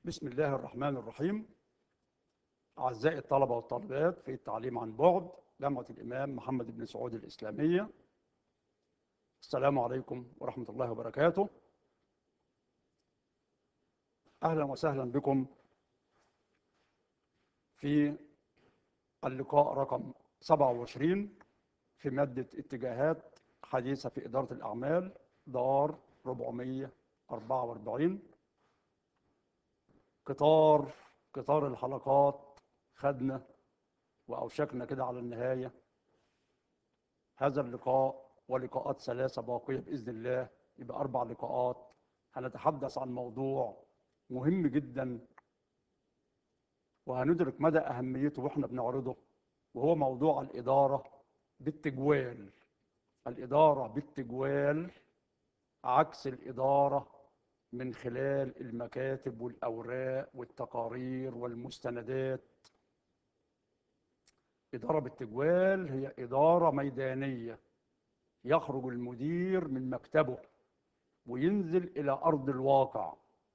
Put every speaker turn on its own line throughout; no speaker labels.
بسم الله الرحمن الرحيم أعزائي الطلبة والطالبات في التعليم عن بعد جامعة الإمام محمد بن سعود الإسلامية السلام عليكم ورحمة الله وبركاته أهلا وسهلا بكم في اللقاء رقم 27 في مادة اتجاهات حديثة في إدارة الأعمال دار 444 قطار قطار الحلقات خدنا وأوشكنا كده على النهاية هذا اللقاء ولقاءات ثلاثة باقية بإذن الله يبقى أربع لقاءات هنتحدث عن موضوع مهم جدا وهندرك مدى أهميته وإحنا بنعرضه وهو موضوع الإدارة بالتجوال الإدارة بالتجوال عكس الإدارة من خلال المكاتب والأوراق والتقارير والمستندات إدارة بالتجوال هي إدارة ميدانية يخرج المدير من مكتبه وينزل إلى أرض الواقع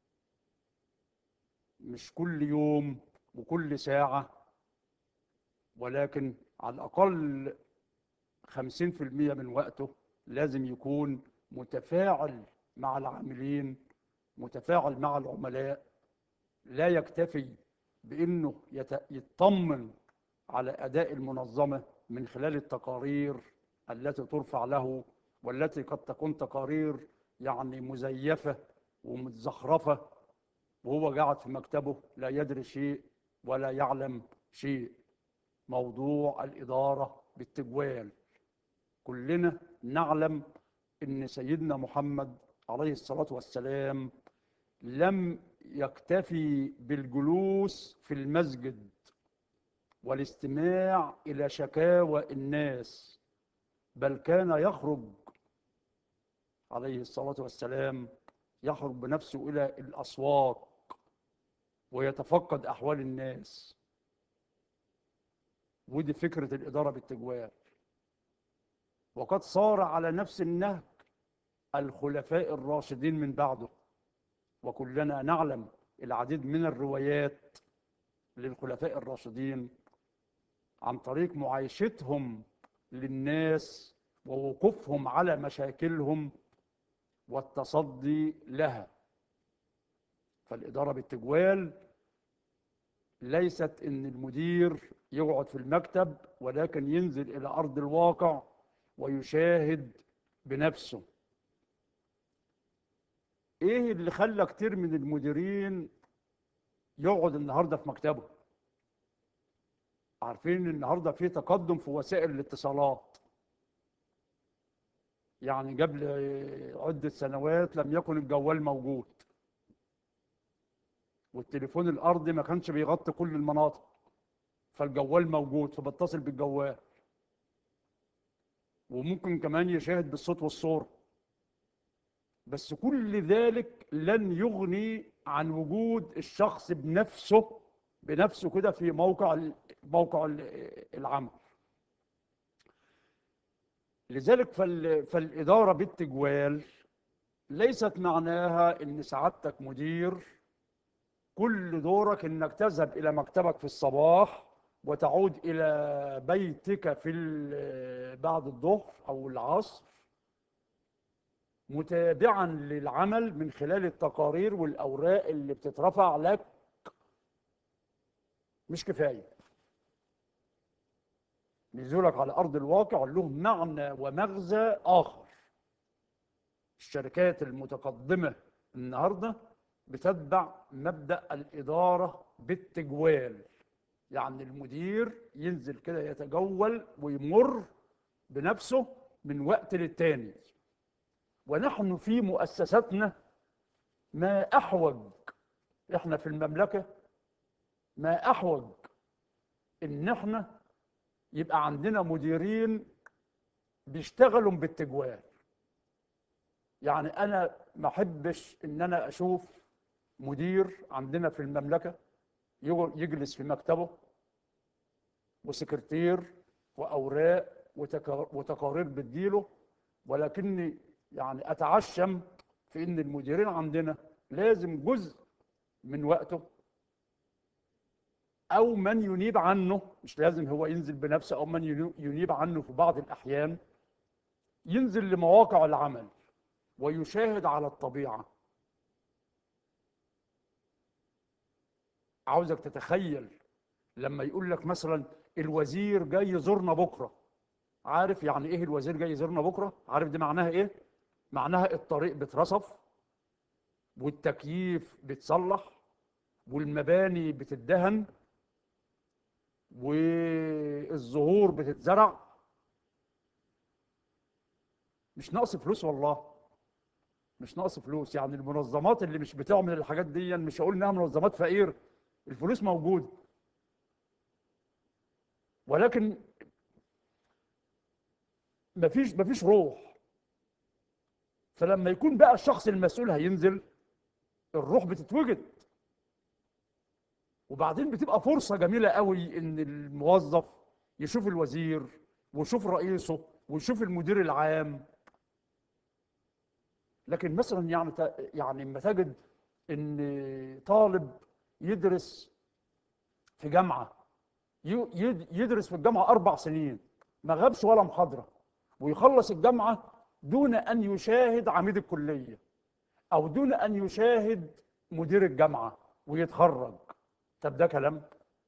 مش كل يوم وكل ساعة ولكن على الأقل خمسين في المية من وقته لازم يكون متفاعل مع العاملين متفاعل مع العملاء لا يكتفي بأنه يطمن على أداء المنظمة من خلال التقارير التي ترفع له والتي قد تكون تقارير يعني مزيفة ومتزخرفة وهو قاعد في مكتبه لا يدري شيء ولا يعلم شيء موضوع الإدارة بالتجوال كلنا نعلم ان سيدنا محمد عليه الصلاه والسلام لم يكتفي بالجلوس في المسجد والاستماع الى شكاوى الناس بل كان يخرج عليه الصلاه والسلام يخرج بنفسه الى الاسواق ويتفقد احوال الناس ودي فكره الاداره بالتجوال وقد صار على نفس النهج الخلفاء الراشدين من بعده وكلنا نعلم العديد من الروايات للخلفاء الراشدين عن طريق معايشتهم للناس ووقوفهم على مشاكلهم والتصدي لها فالإدارة بالتجوال ليست إن المدير يقعد في المكتب ولكن ينزل إلى أرض الواقع ويشاهد بنفسه ايه اللي خلى كتير من المديرين يقعد النهارده في مكتبه عارفين النهارده في تقدم في وسائل الاتصالات يعني قبل عدة سنوات لم يكن الجوال موجود والتليفون الأرضي ما كانش بيغطي كل المناطق فالجوال موجود فبتصل بالجوال وممكن كمان يشاهد بالصوت والصورة بس كل ذلك لن يغني عن وجود الشخص بنفسه بنفسه كده في موقع موقع العمل لذلك فالإدارة بالتجوال ليست معناها ان سعادتك مدير كل دورك انك تذهب الى مكتبك في الصباح وتعود إلى بيتك في بعد الظهر أو العصر متابعا للعمل من خلال التقارير والأوراق اللي بتترفع لك مش كفاية نزولك على أرض الواقع له معنى ومغزى آخر الشركات المتقدمة النهاردة بتتبع مبدأ الإدارة بالتجوال يعني المدير ينزل كده يتجول ويمر بنفسه من وقت للتاني ونحن في مؤسساتنا ما أحوج احنا في المملكة ما أحوج إن احنا يبقى عندنا مديرين بيشتغلوا بالتجوال يعني أنا ما أحبش إن أنا أشوف مدير عندنا في المملكة يجلس في مكتبه وسكرتير واوراق وتقارير بتجيله ولكني يعني اتعشم في ان المديرين عندنا لازم جزء من وقته او من ينيب عنه مش لازم هو ينزل بنفسه او من ينو- ينيب عنه في بعض الاحيان ينزل لمواقع العمل ويشاهد على الطبيعه عاوزك تتخيل لما يقول لك مثلا الوزير جاي يزورنا بكره عارف يعني ايه الوزير جاي يزورنا بكره عارف دي معناها ايه معناها الطريق بيترصف والتكييف بيتصلح والمباني بتدهن والزهور بتتزرع مش ناقص فلوس والله مش ناقص فلوس يعني المنظمات اللي مش بتعمل الحاجات دي مش هقول انها منظمات فقير الفلوس موجوده ولكن مفيش مفيش روح فلما يكون بقى الشخص المسؤول هينزل الروح بتتوجد وبعدين بتبقى فرصة جميلة قوي ان الموظف يشوف الوزير ويشوف رئيسه ويشوف المدير العام لكن مثلا يعني ت- يعني لما تجد ان طالب يدرس في جامعة ي- يد- يدرس في الجامعة أربع سنين ما غابش ولا محاضرة ويخلص الجامعة دون أن يشاهد عميد الكلية أو دون أن يشاهد مدير الجامعة ويتخرج طب ده كلام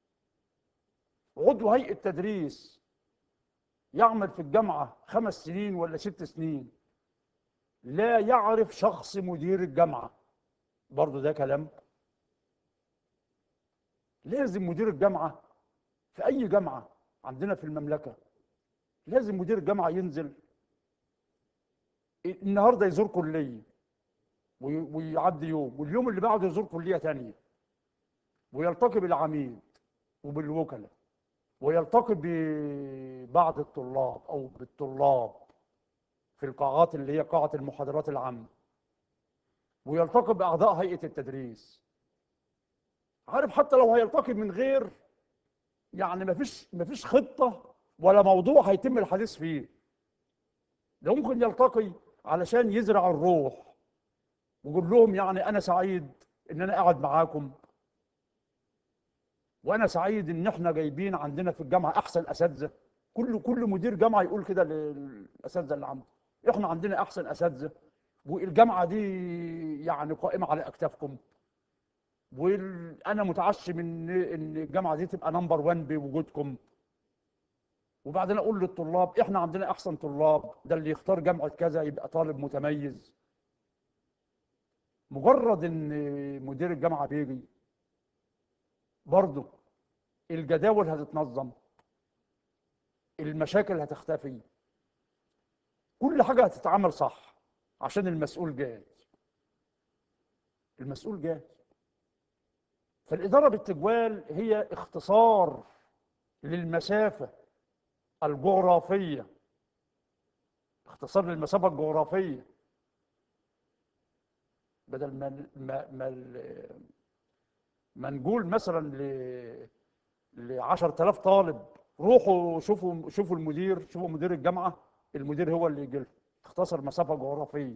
عضو هيئة تدريس يعمل في الجامعة خمس سنين ولا ست سنين لا يعرف شخص مدير الجامعة برضو ده كلام لازم مدير الجامعة في أي جامعة عندنا في المملكة لازم مدير الجامعة ينزل النهارده يزور كلية وي- ويعدي يوم واليوم اللي بعده يزور كلية تانية ويلتقي بالعميد وبالوكلاء ويلتقي ببعض الطلاب أو بالطلاب في القاعات اللي هي قاعة المحاضرات العامة ويلتقي بأعضاء هيئة التدريس عارف حتى لو هيلتقي من غير يعني مفيش مفيش خطة ولا موضوع هيتم الحديث فيه ده ممكن يلتقي علشان يزرع الروح ويقول لهم يعني انا سعيد ان انا قاعد معاكم وانا سعيد ان احنا جايبين عندنا في الجامعه احسن اساتذه كل كل مدير جامعه يقول كده للاساتذه اللي عنده احنا عندنا احسن اساتذه والجامعه دي يعني قائمه على اكتافكم وانا متعشم ان ان الجامعه دي تبقى نمبر 1 بوجودكم وبعدين اقول للطلاب احنا عندنا احسن طلاب ده اللي يختار جامعه كذا يبقى طالب متميز مجرد ان مدير الجامعه بيجي برضه الجداول هتتنظم المشاكل هتختفي كل حاجه هتتعمل صح عشان المسؤول جاي المسؤول جاي فالاداره بالتجوال هي اختصار للمسافه الجغرافيه اختصار للمسافه الجغرافيه بدل ما ما ما, ما نقول مثلا ل ل 10000 طالب روحوا شوفوا شوفوا المدير شوفوا مدير الجامعه المدير هو اللي يجي لهم. اختصر مسافه جغرافيه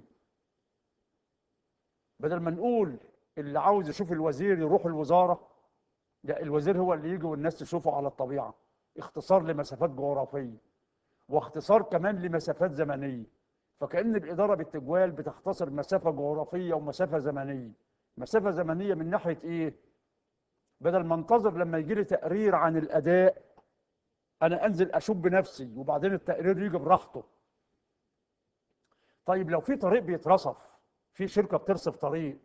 بدل ما نقول اللي عاوز يشوف الوزير يروح الوزاره لا الوزير هو اللي يجي والناس تشوفه على الطبيعه اختصار لمسافات جغرافيه واختصار كمان لمسافات زمنيه فكأن الإدارة بالتجوال بتختصر مسافة جغرافية ومسافة زمنية مسافة زمنية من ناحية إيه؟ بدل ما انتظر لما يجي لي تقرير عن الأداء أنا أنزل أشوف بنفسي وبعدين التقرير يجي براحته طيب لو في طريق بيترصف في شركة بترصف طريق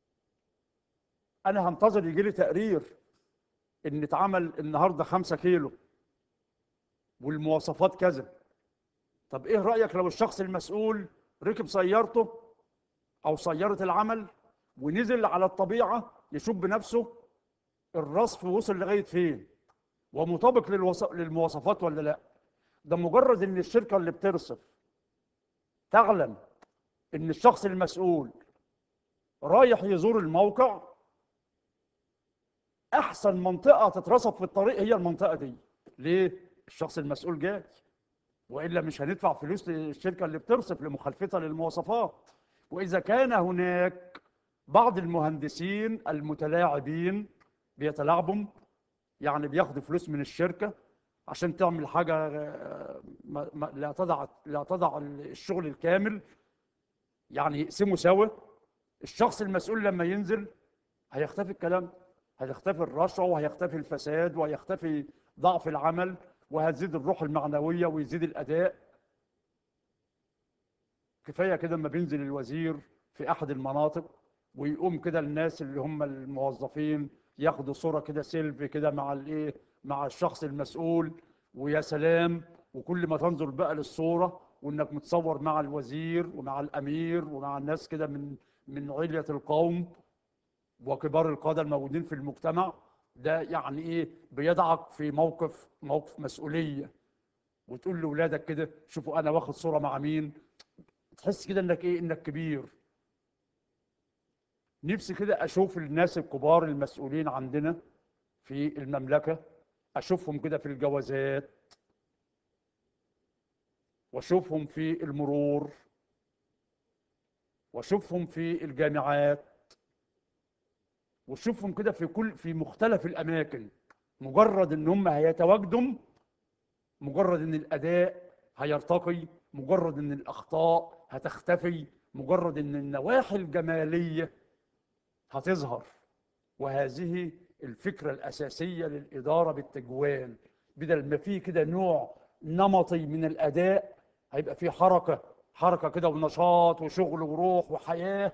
أنا هنتظر يجي لي تقرير إن اتعمل النهاردة خمسة كيلو والمواصفات كذا طب ايه رأيك لو الشخص المسؤول ركب سيارته او سيارة العمل ونزل على الطبيعة يشوف بنفسه الرصف وصل لغاية فين ومطابق للوص... للمواصفات ولا لا ده مجرد ان الشركة اللي بترصف تعلم ان الشخص المسؤول رايح يزور الموقع احسن منطقة تترصف في الطريق هي المنطقة دي ليه الشخص المسؤول جاي والا مش هندفع فلوس للشركه اللي بترصف لمخالفتها للمواصفات واذا كان هناك بعض المهندسين المتلاعبين بيتلاعبوا يعني بياخدوا فلوس من الشركة عشان تعمل حاجة آه، ما ما لا تضع لا تضع الشغل الكامل يعني يقسموا سوا الشخص المسؤول لما ينزل هيختفي الكلام هيختفي الرشوة وهيختفي الفساد وهيختفي ضعف العمل وهتزيد الروح المعنوية ويزيد الأداء كفاية كده لما بينزل الوزير في أحد المناطق ويقوم كده الناس اللي هم الموظفين ياخدوا صورة كده سيلفي كده مع الايه مع الشخص المسؤول ويا سلام وكل ما تنظر بقى للصورة وانك متصور مع الوزير ومع الامير ومع الناس كده من من علية القوم وكبار القادة الموجودين في المجتمع ده يعني ايه بيضعك في موقف موقف مسؤولية وتقول لاولادك كده شوفوا انا واخد صورة مع مين تحس كده انك ايه انك كبير نفسي كده اشوف الناس الكبار المسؤولين عندنا في المملكة اشوفهم كده في الجوازات واشوفهم في المرور واشوفهم في الجامعات واشوفهم كده في كل في مختلف الاماكن مجرد ان هم هيتواجدوا مجرد ان الاداء هيرتقي مجرد ان الاخطاء هتختفي مجرد ان النواحي الجماليه هتظهر وهذه الفكره الاساسيه للاداره بالتجوال بدل ما في كده نوع نمطي من الاداء هيبقى في حركه حركه كده ونشاط وشغل وروح وحياه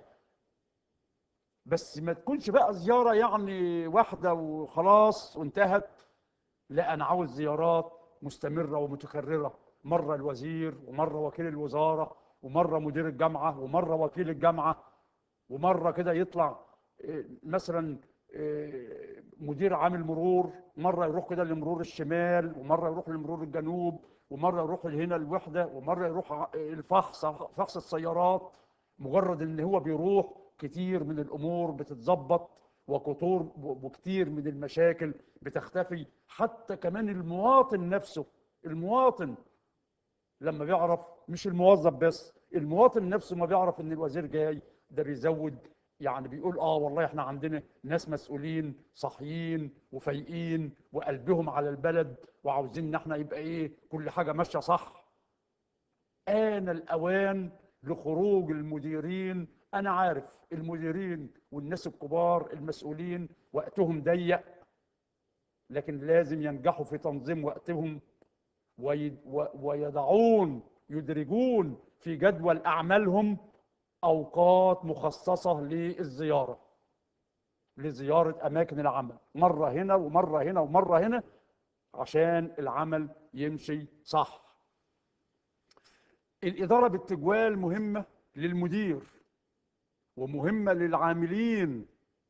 بس ما تكونش بقى زياره يعني واحده وخلاص وانتهت لا انا عاوز زيارات مستمره ومتكرره مره الوزير ومره وكيل الوزاره ومره مدير الجامعه ومره وكيل الجامعه ومره كده يطلع إيه، مثلا إيه، مدير عامل مرور مره يروح كده لمرور الشمال ومره يروح لمرور الجنوب ومره يروح هنا الوحده ومره يروح ع- الفحص فحص السيارات مجرد ان هو بيروح كتير من الامور بتتظبط وكتور وكتير من المشاكل بتختفي حتى كمان المواطن نفسه المواطن لما بيعرف مش الموظف بس المواطن نفسه ما بيعرف ان الوزير جاي ده بيزود يعني بيقول اه والله احنا عندنا ناس مسؤولين صاحيين وفايقين وقلبهم على البلد وعاوزين ان احنا يبقى ايه كل حاجه ماشيه صح آن الأوان لخروج المديرين أنا عارف المديرين والناس الكبار المسؤولين وقتهم ضيق لكن لازم ينجحوا في تنظيم وقتهم وي- و- ويضعون يدرجون في جدول أعمالهم أوقات مخصصة للزيارة لزيارة أماكن العمل مرة هنا ومرة هنا ومرة هنا عشان العمل يمشي صح الإدارة بالتجوال مهمة للمدير ومهمة للعاملين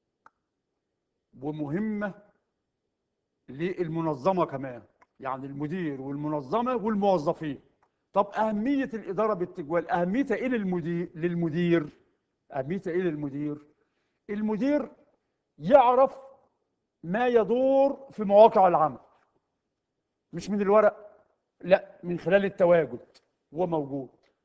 ومهمة للمنظمة كمان يعني المدير والمنظمة والموظفين طب أهمية الإدارة بالتجوال أهميتها إيه للمدير للمدير أهميتها إيه للمدير المدير يعرف ما يدور في مواقع العمل مش من الورق لا من خلال التواجد هو موجود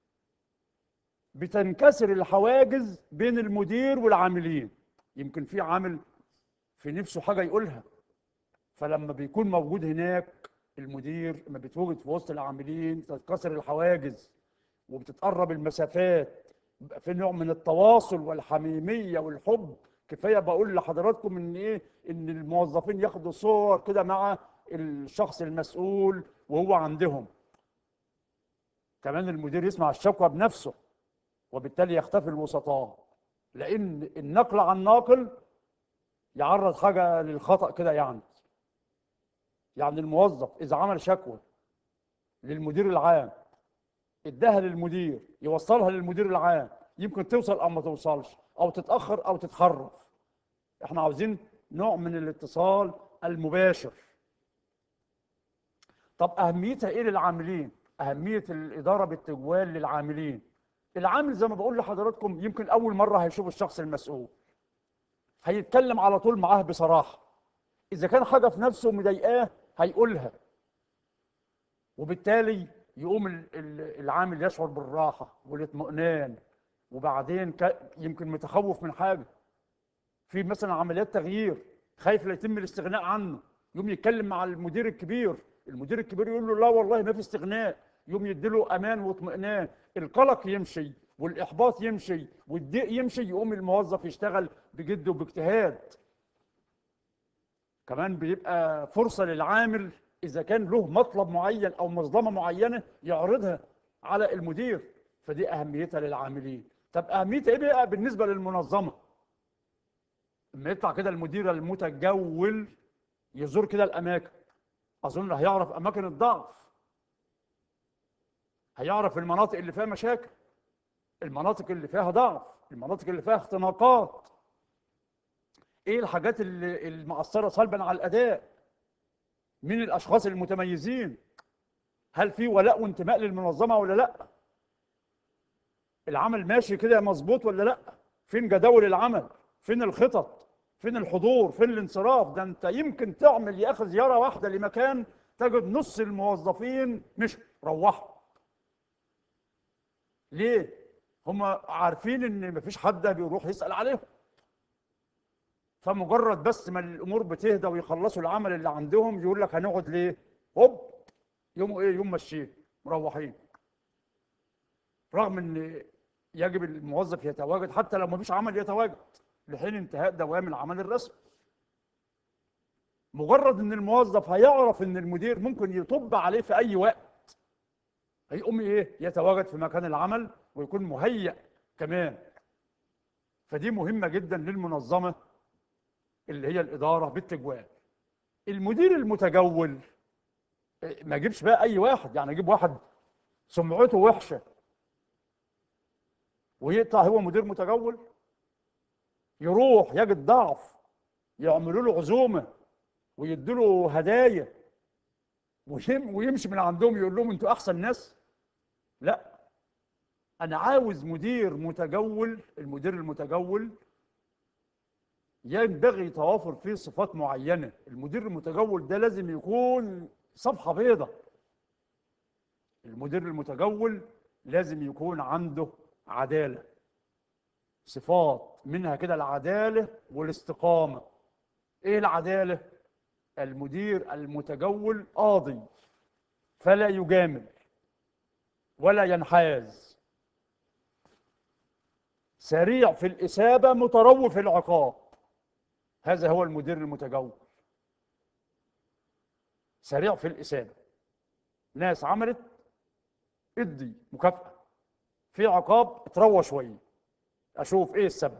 بتنكسر الحواجز بين المدير والعاملين يمكن في عامل في نفسه حاجة يقولها فلما بيكون موجود هناك المدير لما بيتواجد في وسط العاملين تتكسر الحواجز وبتتقرب المسافات بيبقى في نوع من التواصل والحميمية والحب كفاية بقول لحضراتكم ان ايه ان الموظفين ياخدوا صور كده مع الشخص المسؤول وهو عندهم كمان المدير يسمع الشكوى بنفسه وبالتالي يختفي الوسطاء لان النقل عن ناقل يعرض حاجه للخطا كده يعني يعني الموظف اذا عمل شكوى للمدير العام اداها للمدير يوصلها للمدير العام يمكن توصل او ما توصلش او تتاخر او تتخرف احنا عاوزين نوع من الاتصال المباشر طب اهميتها ايه للعاملين اهميه الاداره بالتجوال للعاملين العامل زي ما بقول لحضراتكم يمكن اول مره هيشوف الشخص المسؤول هيتكلم على طول معاه بصراحه اذا كان حاجه في نفسه مضايقاه هيقولها وبالتالي يقوم ال- ال- العامل يشعر بالراحه والاطمئنان وبعدين ك- يمكن متخوف من حاجه في مثلا عمليات تغيير خايف لا يتم الاستغناء عنه يوم يتكلم مع المدير الكبير المدير الكبير يقول له لا والله ما في استغناء يوم يديله امان واطمئنان القلق يمشي والاحباط يمشي والضيق يمشي يقوم الموظف يشتغل بجد وباجتهاد كمان بيبقى فرصه للعامل اذا كان له مطلب معين او مظلمه معينه يعرضها على المدير فدي اهميتها للعاملين طب اهميتها ايه بقى بالنسبه للمنظمه لما يطلع كده المدير المتجول يزور كده الاماكن اظن هيعرف اماكن الضعف هيعرف المناطق اللي فيها مشاكل المناطق اللي فيها ضعف المناطق اللي فيها اختناقات ايه الحاجات اللي المأثره سلبا على الاداء مين الاشخاص المتميزين هل في ولاء وانتماء للمنظمه ولا لا العمل ماشي كده مظبوط ولا لا فين جداول العمل فين الخطط فين الحضور فين الانصراف ده انت يمكن تعمل يا اخي زياره واحده لمكان تجد نص الموظفين مش روحوا ليه هم عارفين ان مفيش حد بيروح يسال عليهم فمجرد بس ما الامور بتهدى ويخلصوا العمل اللي عندهم يقول لك هنقعد ليه هوب يوم ايه يوم ماشيين مروحين رغم ان يجب الموظف يتواجد حتى لو مفيش عمل يتواجد لحين انتهاء دوام العمل الرسمي مجرد ان الموظف هيعرف ان المدير ممكن يطب عليه في اي وقت هيقوم ايه يتواجد في مكان العمل ويكون مهيأ كمان فدي مهمة جدا للمنظمة اللي هي الإدارة بالتجوال المدير المتجول ما اجيبش بقى اي واحد يعني اجيب واحد سمعته وحشه ويقطع هو مدير متجول يروح يجد ضعف يعملوا له عزومه ويدوا له هدايا ويم- ويمشي من عندهم يقول لهم انتوا احسن ناس لا انا عاوز مدير متجول المدير المتجول ينبغي توافر فيه صفات معينه المدير المتجول ده لازم يكون صفحه بيضة المدير المتجول لازم يكون عنده عداله صفات منها كده العداله والاستقامه ايه العداله المدير المتجول قاضي فلا يجامل ولا ينحاز سريع في الإثابة متروي في العقاب هذا هو المدير المتجول سريع في الإثابة ناس عملت ادي مكافأة في عقاب اتروى شوية أشوف إيه السبب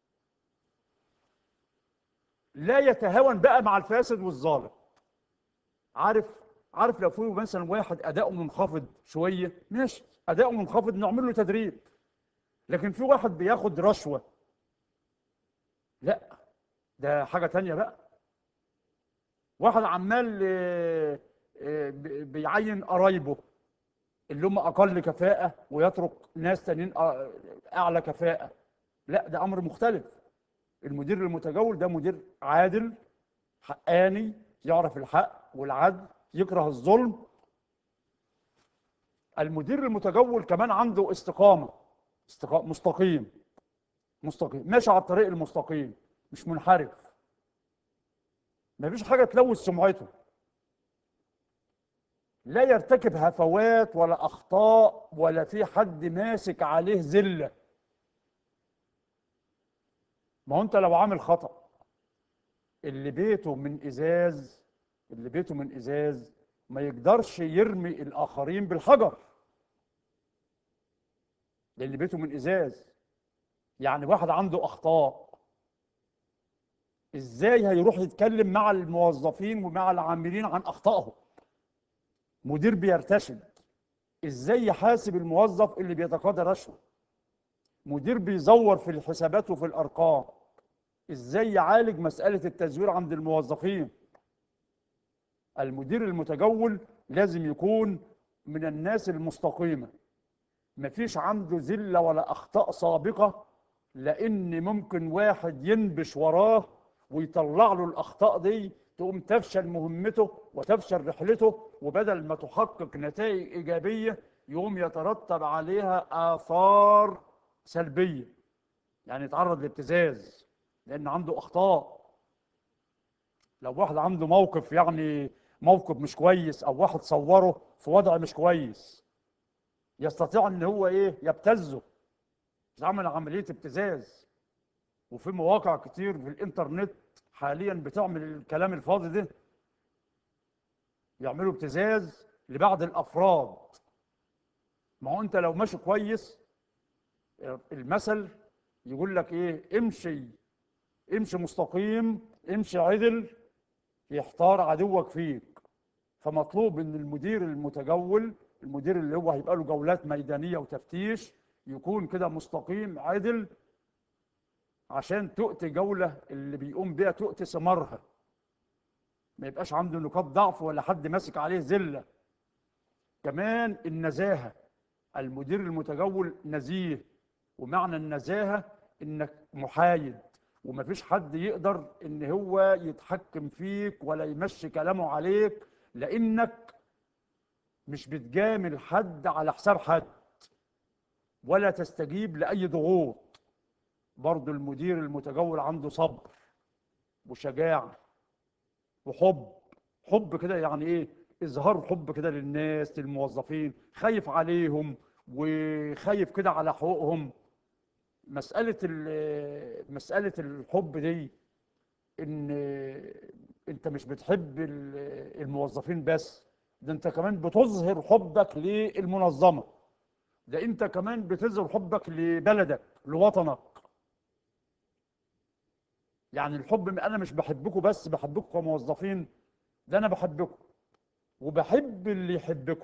لا يتهاون بقى مع الفاسد والظالم عارف عارف لو في مثلا واحد اداؤه منخفض شويه ماشي اداؤه منخفض نعمل له تدريب لكن في واحد بياخد رشوه لا ده حاجه تانية بقى واحد عمال آه، آه، بي- بيعين قرايبه اللي هم اقل كفاءه ويترك ناس تانيين آه، اعلى كفاءه لا ده امر مختلف المدير المتجول ده مدير عادل حقاني يعرف الحق والعدل يكره الظلم المدير المتجول كمان عنده استقامة استقامة مستقيم مستقيم ماشي على الطريق المستقيم مش منحرف مفيش حاجة تلوث سمعته لا يرتكب هفوات ولا أخطاء ولا في حد ماسك عليه ذلة ما هو أنت لو عامل خطأ اللي بيته من ازاز اللي بيته من ازاز ما يقدرش يرمي الاخرين بالحجر لان بيته من ازاز يعني واحد عنده اخطاء ازاي هيروح يتكلم مع الموظفين ومع العاملين عن اخطائهم مدير بيرتشد ازاي يحاسب الموظف اللي بيتقاضى رشوه مدير بيزور في الحسابات وفي الارقام ازاي يعالج مسألة التزوير عند الموظفين المدير المتجول لازم يكون من الناس المستقيمة مفيش عنده ذلة ولا أخطاء سابقة لأن ممكن واحد ينبش وراه ويطلع له الأخطاء دي تقوم تفشل مهمته وتفشل رحلته وبدل ما تحقق نتائج إيجابية يقوم يترتب عليها آثار سلبية يعني يتعرض لابتزاز لان عنده اخطاء لو واحد عنده موقف يعني موقف مش كويس او واحد صوره في وضع مش كويس يستطيع ان هو ايه يبتزه يعمل عمليه ابتزاز وفي مواقع كتير في الانترنت حاليا بتعمل الكلام الفاضي ده يعملوا ابتزاز لبعض الافراد ما هو انت لو ماشي كويس المثل يقول لك ايه امشي امشي مستقيم امشي عدل يحتار عدوك فيك فمطلوب ان المدير المتجول المدير اللي هو هيبقى له جولات ميدانيه وتفتيش يكون كده مستقيم عدل عشان تؤتي جوله اللي بيقوم بيها تؤتي ثمارها ما يبقاش عنده نقاط ضعف ولا حد ماسك عليه ذله كمان النزاهه المدير المتجول نزيه ومعنى النزاهه انك محايد ومفيش حد يقدر ان هو يتحكم فيك ولا يمشي كلامه عليك لانك مش بتجامل حد على حساب حد ولا تستجيب لاي ضغوط برضو المدير المتجول عنده صبر وشجاعه وحب حب كده يعني ايه اظهار حب كده للناس للموظفين خايف عليهم وخايف كده على حقوقهم مسألة مسألة الحب دي إن أنت مش بتحب الموظفين بس ده أنت كمان بتظهر حبك للمنظمة ده أنت كمان بتظهر حبك لبلدك لوطنك يعني الحب أنا مش بحبكم بس بحبكم كموظفين ده أنا بحبكم وبحب اللي يحبكم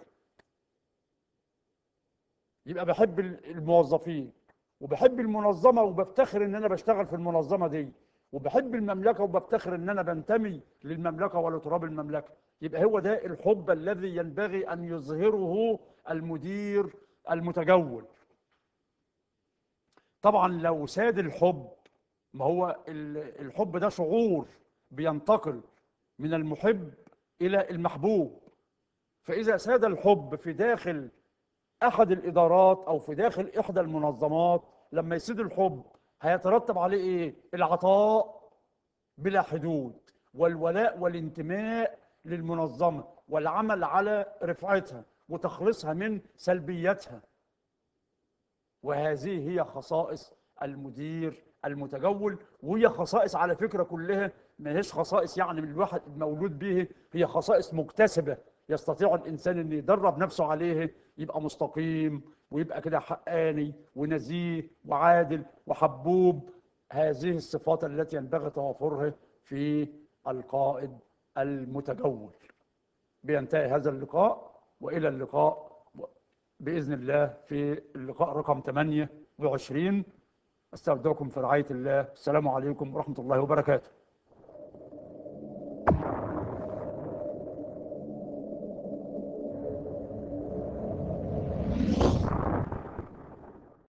يبقى بحب الموظفين وبحب المنظمه وبفتخر ان انا بشتغل في المنظمه دي وبحب المملكه وبفتخر ان انا بنتمي للمملكه ولتراب المملكه يبقى هو ده الحب الذي ينبغي ان يظهره المدير المتجول طبعا لو ساد الحب ما هو الحب ده شعور بينتقل من المحب الى المحبوب فاذا ساد الحب في داخل احد الادارات او في داخل احدى المنظمات لما يسيد الحب هيترتب عليه ايه العطاء بلا حدود والولاء والانتماء للمنظمه والعمل على رفعتها وتخليصها من سلبياتها وهذه هي خصائص المدير المتجول وهي خصائص على فكره كلها ما هيش خصائص يعني من الواحد المولود به هي خصائص مكتسبه يستطيع الانسان ان يدرب نفسه عليه يبقى مستقيم ويبقى كده حقاني ونزيه وعادل وحبوب هذه الصفات التي ينبغي توافرها في القائد المتجول بينتهي هذا اللقاء والى اللقاء باذن الله في اللقاء رقم 28 استودعكم في رعايه الله السلام عليكم ورحمه الله وبركاته